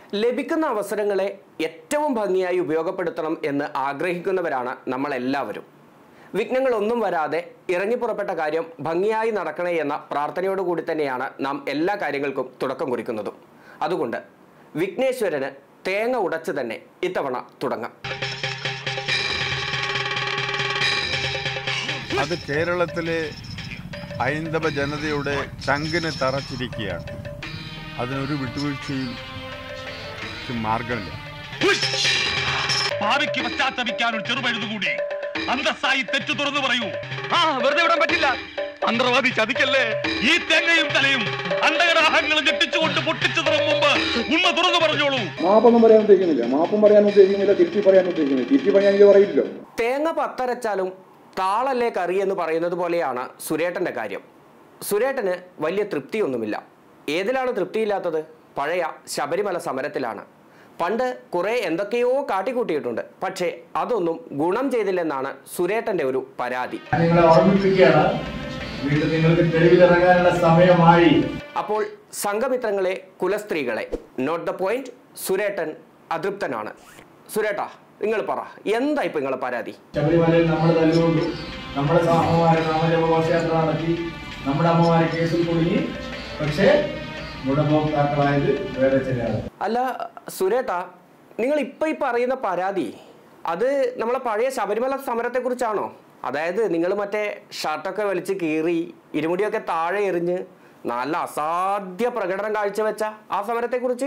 ലഭിക്കുന്ന അവസരങ്ങളെ ഏറ്റവും ഭംഗിയായി ഉപയോഗപ്പെടുത്തണം എന്ന് ആഗ്രഹിക്കുന്നവരാണ് നമ്മളെല്ലാവരും വിഘ്നങ്ങളൊന്നും വരാതെ ഇറങ്ങിപ്പുറപ്പെട്ട കാര്യം ഭംഗിയായി നടക്കണേ എന്ന പ്രാർത്ഥനയോടുകൂടി തന്നെയാണ് നാം എല്ലാ കാര്യങ്ങൾക്കും തുടക്കം കുറിക്കുന്നതും അതുകൊണ്ട് വിഘ്നേശ്വരന് തേങ്ങ ഉടച്ച് തന്നെ ഇത്തവണ തുടങ്ങാം അത് കേരളത്തിലെ ഹൈന്ദവ ജനതയുടെ ചങ്കിന് തറച്ചിരിക്കുകയാണ് അതിനൊരു വിട്ടുവീഴ്ചയും മാർഗമില്ല ഭാവിക്ക് പശ്ചാത്തപിക്കാൻ ഒരു ചെറുപഴുതുകൂടി അന്തസ്സായി തെറ്റു തുറന്നു പറയൂ ആ വെറുതെ വിടാൻ പറ്റില്ല മന്ത്രവാദി ചതിക്കല്ലേ ഈ തേങ്ങയും തലയും അണ്ടകടാഹങ്ങൾ ഞെട്ടിച്ചുകൊണ്ട് പൊട്ടിച്ചു തുറം മുമ്പ് ഉണ്മ തുറന്നു പറഞ്ഞോളൂ മാപ്പൊന്നും പറയാൻ ഉദ്ദേശിക്കുന്നില്ല മാപ്പും പറയാൻ ഉദ്ദേശിക്കുന്നില്ല തിരുത്തി പറയാൻ ഉദ്ദേശിക്കുന്നില്ല തിരുത്തി പറയാൻ എനിക്ക് പറയില്ലല്ലോ തേങ്ങ പത്തരച്ചാലും താളല്ലേ കറി എന്ന് പറയുന്നത് പോലെയാണ് സുരേട്ടൻ്റെ കാര്യം സുരേട്ടന് വലിയ തൃപ്തിയൊന്നുമില്ല ഏതിലാണ് തൃപ്തിയില്ലാത്തത് പഴയ ശബരിമല സമരത്തിലാണ് പണ്ട് കുറേ എന്തൊക്കെയോ കാട്ടിക്കൂട്ടിയിട്ടുണ്ട് പക്ഷേ അതൊന്നും ഗുണം ചെയ്തില്ലെന്നാണ് സുരേട്ടൻ്റെ ഒരു പരാതി ഞാൻ നിങ്ങളെ ഓർമ്മിപ്പിക്കുകയാണ് വീണ്ടും നിങ്ങൾക്ക് തെരുവിലിറങ്ങാനുള്ള സമയമായി അപ്പോൾ സംഘമിത്രങ്ങളെ കുലസ്ത്രീകളെ നോട്ട് ദ പോയിന്റ് സുരേട്ടൻ അതൃപ്തനാണ് സുരേട്ടാ നിങ്ങൾ പറ എന്താ ഇപ്പൊ നിങ്ങളെ പരാതി ശബരിമലയിൽ നമ്മൾ തല്ലുകൊണ്ടു നമ്മുടെ അമ്മമാരെ നാമജപഘോഷയാത്ര നടത്തി നമ്മുടെ അമ്മമാരെ കേസിൽ കുടുങ്ങി പക്ഷേ ഗുണഭോക്താക്കളായത് വേറെ ചില ആളുകൾ അല്ല സുരേട്ടാ നിങ്ങൾ ഇപ്പൊ ഈ പറയുന്ന പരാതി അത് നമ്മളെ പഴയ ശബരിമല സമരത്തെക്കുറിച്ചാണോ അതായത് നിങ്ങൾ മറ്റേ ഷർട്ടൊക്കെ വലിച്ച് കീറി ഇരുമുടിയൊക്കെ താഴെ എറിഞ്ഞ് നല്ല അസാധ്യ പ്രകടനം കാഴ്ചവെച്ച ആ സമരത്തെക്കുറിച്ച്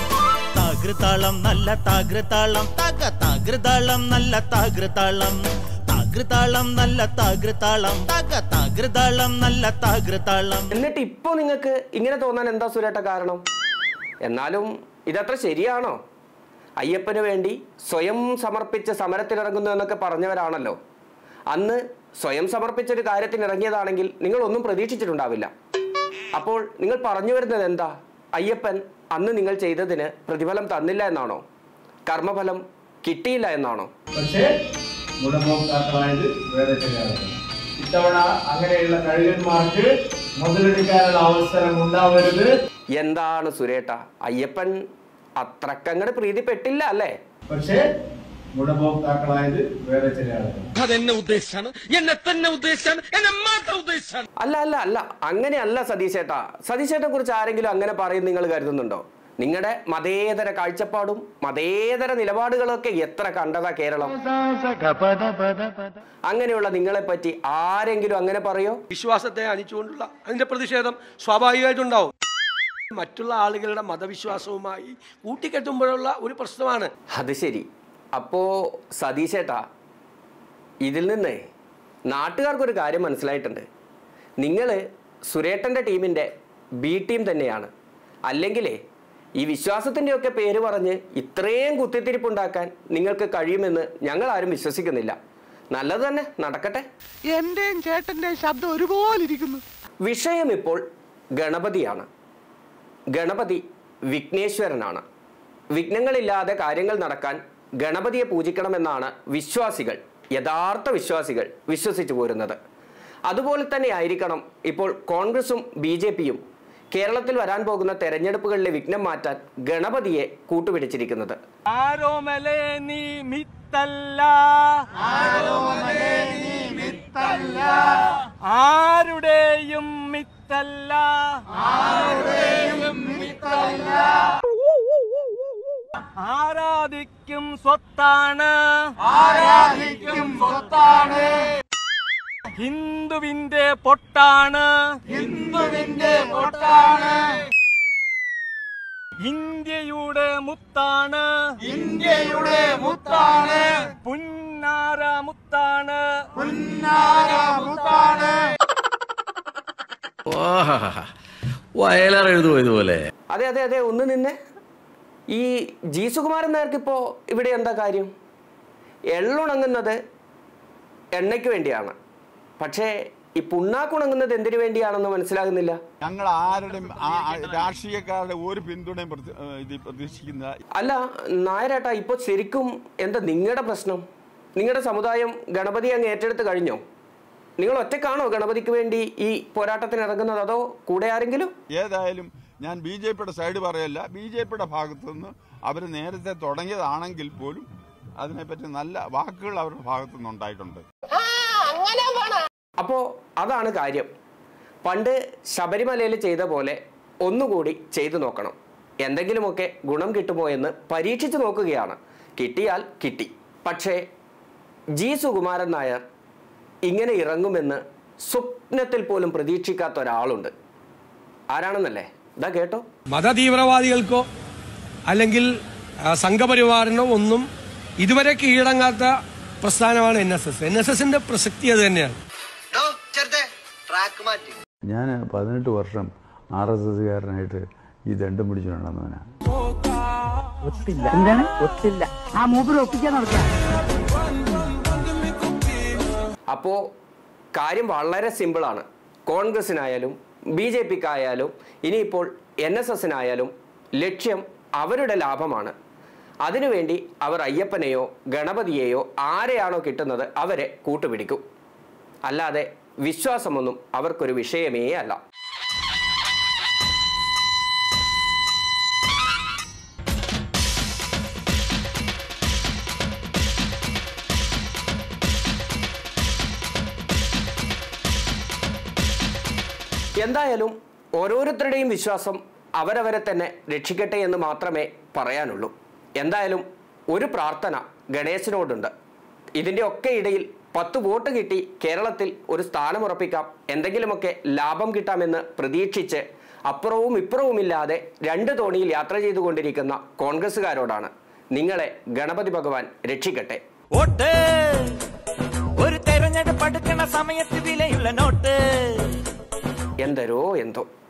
താകൃതാളം നല്ല താകൃതാളം തക താകൃതാളം നല്ല താകൃതാളം താകൃതാളം നല്ല താകൃതാളം തക താകൃതാളം നല്ല താകൃതാളം എന്നിട്ട് ഇപ്പൊ നിങ്ങൾക്ക് ഇങ്ങനെ തോന്നാൻ എന്താ സുരേട്ട കാരണം എന്നാലും ഇതത്ര ശരിയാണോ അയ്യപ്പന് വേണ്ടി സ്വയം സമർപ്പിച്ച് സമരത്തിനിറങ്ങുന്നു എന്നൊക്കെ പറഞ്ഞവരാണല്ലോ അന്ന് സ്വയം സമർപ്പിച്ചൊരു കാര്യത്തിന് ഇറങ്ങിയതാണെങ്കിൽ നിങ്ങൾ ഒന്നും പ്രതീക്ഷിച്ചിട്ടുണ്ടാവില്ല അപ്പോൾ നിങ്ങൾ പറഞ്ഞു വരുന്നത് എന്താ അയ്യപ്പൻ അന്ന് നിങ്ങൾ ചെയ്തതിന് പ്രതിഫലം തന്നില്ല എന്നാണോ കർമ്മഫലം കിട്ടിയില്ല എന്നാണോ പക്ഷേ ഗുണഭോക്താക്കളായത് വേറെ ചില ആളുകൾ ഇത്തവണ അങ്ങനെയുള്ള കഴുകന്മാർക്ക് മുതലെടുക്കാനുള്ള അവസരം ഉണ്ടാവരുത് എന്താണ് സുരേട്ട അയ്യപ്പൻ അത്രക്കങ്ങട് പ്രീതിപ്പെട്ടില്ല അല്ലേ പക്ഷേ ഗുണഭോക്താക്കളായത് വേറെ ചില ആളുകൾ അതെന്നെ ഉദ്ദേശിച്ചാണ് എന്നെ തന്നെ ഉദ്ദേശിച്ചാണ് എന്നെ മാത്രം ഉദ്ദേശിച്ചാണ് അല്ല അല്ല അല്ല അങ്ങനെയല്ല സതീശേട്ടാ സതീശേട്ടനെ കുറിച്ച് ആരെങ്കിലും അങ്ങനെ പറയും നിങ്ങൾ കരുതുന്നുണ്ടോ നിങ്ങളുടെ മതേതര കാഴ്ചപ്പാടും മതേതര നിലപാടുകളൊക്കെ എത്ര കണ്ടതാ കേരളം അങ്ങനെയുള്ള നിങ്ങളെ പറ്റി ആരെങ്കിലും അങ്ങനെ പറയോ വിശ്വാസത്തെ അണിച്ചുകൊണ്ടുള്ള അതിന്റെ പ്രതിഷേധം സ്വാഭാവികമായിട്ടുണ്ടാവും മറ്റുള്ള ആളുകളുടെ മതവിശ്വാസവുമായി കൂട്ടിക്കെട്ടുമ്പോഴുള്ള ഒരു പ്രശ്നമാണ് അത് ശരി അപ്പോ സതീശേട്ടാ ഇതിൽ നിന്ന് നാട്ടുകാർക്കൊരു കാര്യം മനസ്സിലായിട്ടുണ്ട് നിങ്ങൾ സുരേട്ടൻ്റെ ടീമിൻ്റെ ബി ടീം തന്നെയാണ് അല്ലെങ്കിലേ ഈ വിശ്വാസത്തിൻ്റെയൊക്കെ പേര് പറഞ്ഞ് ഇത്രയും കുത്തിത്തിരിപ്പുണ്ടാക്കാൻ നിങ്ങൾക്ക് കഴിയുമെന്ന് ഞങ്ങൾ ആരും വിശ്വസിക്കുന്നില്ല നല്ലത് തന്നെ നടക്കട്ടെ എന്റെയും ചേട്ടന്റെയും ശബ്ദം ഒരുപോലെ ഇരിക്കുന്നു വിഷയം ഇപ്പോൾ ഗണപതിയാണ് ഗണപതി വിഘ്നേശ്വരനാണ് വിഘ്നങ്ങളില്ലാതെ കാര്യങ്ങൾ നടക്കാൻ ഗണപതിയെ പൂജിക്കണമെന്നാണ് വിശ്വാസികൾ യഥാർത്ഥ വിശ്വാസികൾ വിശ്വസിച്ചു പോരുന്നത് അതുപോലെ തന്നെ ആയിരിക്കണം ഇപ്പോൾ കോൺഗ്രസും ബി ജെ പിയും കേരളത്തിൽ വരാൻ പോകുന്ന തെരഞ്ഞെടുപ്പുകളിലെ വിഘ്നം മാറ്റാൻ ഗണപതിയെ കൂട്ടുപിടിച്ചിരിക്കുന്നത് ആരോമലേ നീ മിത്തല്ല ആരുടെയും മിത്തല്ല ആരാധിക്കും സ്വത്താണ് ആരാധിക്കും സ്വത്താണ് ഹിന്ദുവിന്റെ പൊട്ടാണ് ഹിന്ദുവിന്റെ പൊട്ടാണ് ഇന്ത്യയുടെ മുത്താണ് ഇന്ത്യയുടെ മുത്താണ് പുന്നാര മുത്താണ് പുന്നാര മുത്താണ് വയലാർ എഴുതുമോ ഇതുപോലെ അതെ അതെ അതെ ഒന്ന് നിന്നെ ഈ ജി സുകുമാരൻ നായർക്ക് ഇപ്പോൾ ഇവിടെ എന്താ കാര്യം എള്ളുണങ്ങുന്നത് എണ്ണയ്ക്ക് വേണ്ടിയാണ് പക്ഷേ ഈ പുണ്ണാക്കുണങ്ങുന്നത് എന്തിനു വേണ്ടിയാണെന്ന് മനസ്സിലാകുന്നില്ല ഞങ്ങൾ ആരുടെയും ആ- ആ രാഷ്ട്രീയക്കാരുടെ ഒരു പിന്തുണയും പ്രതി- ഏഹ് ഇത് പ്രതീക്ഷിക്കുന്ന അല്ല നായരേട്ടാ ഇപ്പോൾ ശരിക്കും എന്താ നിങ്ങളുടെ പ്രശ്നം നിങ്ങളുടെ സമുദായം ഗണപതി അങ്ങ് ഏറ്റെടുത്ത് കഴിഞ്ഞോ നിങ്ങൾ ഒറ്റക്കാണോ ഗണപതിക്ക് വേണ്ടി ഈ പോരാട്ടത്തിന് ഇറങ്ങുന്നത് അതോ കൂടെ ആരെങ്കിലും ഏതായാലും ഞാൻ ബി ജെ പിയുടെ സൈഡ് പറയല്ല ബി ജെ പിയുടെ ഭാഗത്തു നിന്ന് അവർ നേരത്തെ തുടങ്ങിയതാണെങ്കിൽ പോലും അതിനെപ്പറ്റി നല്ല വാക്കുകൾ അവരുടെ ഭാഗത്തു നിന്നുണ്ടായിട്ടുണ്ട് അപ്പോൾ അതാണ് കാര്യം പണ്ട് ശബരിമലയിൽ ചെയ്ത പോലെ ഒന്നുകൂടി ചെയ്തു നോക്കണം എന്തെങ്കിലുമൊക്കെ ഗുണം കിട്ടുമോ എന്ന് പരീക്ഷിച്ചു നോക്കുകയാണ് കിട്ടിയാൽ കിട്ടി പക്ഷേ ജി സുകുമാരൻ നായർ ഇങ്ങനെ ഇറങ്ങുമെന്ന് സ്വപ്നത്തിൽ പോലും പ്രതീക്ഷിക്കാത്ത ഒരാളുണ്ട് ആരാണെന്നല്ലേ ഇതാ കേട്ടോ മതതീവ്രവാദികൾക്കോ അല്ലെങ്കിൽ ആ, സംഘപരിവാറിനോ ഒന്നും ഇതുവരെ കീഴടങ്ങാത്ത പ്രസ്ഥാനമാണ് N S S N S എസിന്റെ പ്രസക്തി അത് തന്നെയാണ് ഞാൻ പതിനെട്ട് വർഷം ആർ എസ് എസ്സുകാരനായിട്ട് ഈ ദണ്ഡം പിടിച്ചു നടന്നവനാ ഒത്തില്ല എന്താണ് ഒത്തില്ല ആ മൂപ്പർ ഒപ്പിക്കാൻ നടക്കുക അപ്പോൾ കാര്യം വളരെ സിമ്പിളാണ് കോൺഗ്രസിനായാലും ബി ജെ പിക്കായാലും ഇനിയിപ്പോൾ എൻ എസ് എസിനായാലും ലക്ഷ്യം അവരുടെ ലാഭമാണ് അതിനുവേണ്ടി അവർ അയ്യപ്പനെയോ ഗണപതിയെയോ ആരെയാണോ കിട്ടുന്നത് അവരെ കൂട്ടുപിടിക്കും അല്ലാതെ വിശ്വാസമൊന്നും അവർക്കൊരു വിഷയമേ അല്ല എന്തായാലും ഓരോരുത്തരുടെയും വിശ്വാസം അവരവരെ തന്നെ രക്ഷിക്കട്ടെ എന്ന് മാത്രമേ പറയാനുള്ളൂ എന്തായാലും ഒരു പ്രാർത്ഥന ഗണേശനോടുണ്ട് ഇതിൻ്റെ ഒക്കെ ഇടയിൽ പത്ത് വോട്ട് കിട്ടി കേരളത്തിൽ ഒരു സ്ഥാനം ഉറപ്പിക്കാം എന്തെങ്കിലുമൊക്കെ ലാഭം കിട്ടാമെന്ന് പ്രതീക്ഷിച്ച് അപ്പുറവും ഇപ്പുറവുമില്ലാതെ രണ്ട് തോണിയിൽ യാത്ര ചെയ്തുകൊണ്ടിരിക്കുന്ന കോൺഗ്രസ്സുകാരോടാണ് നിങ്ങളെ ഗണപതി ഭഗവാൻ രക്ഷിക്കട്ടെ വോട്ട് ഒരു തെരഞ്ഞെടുപ്പ് അടുക്കണ സമയത്ത് വിലയുള്ള നോട്ട് എന്തരോ എന്തോ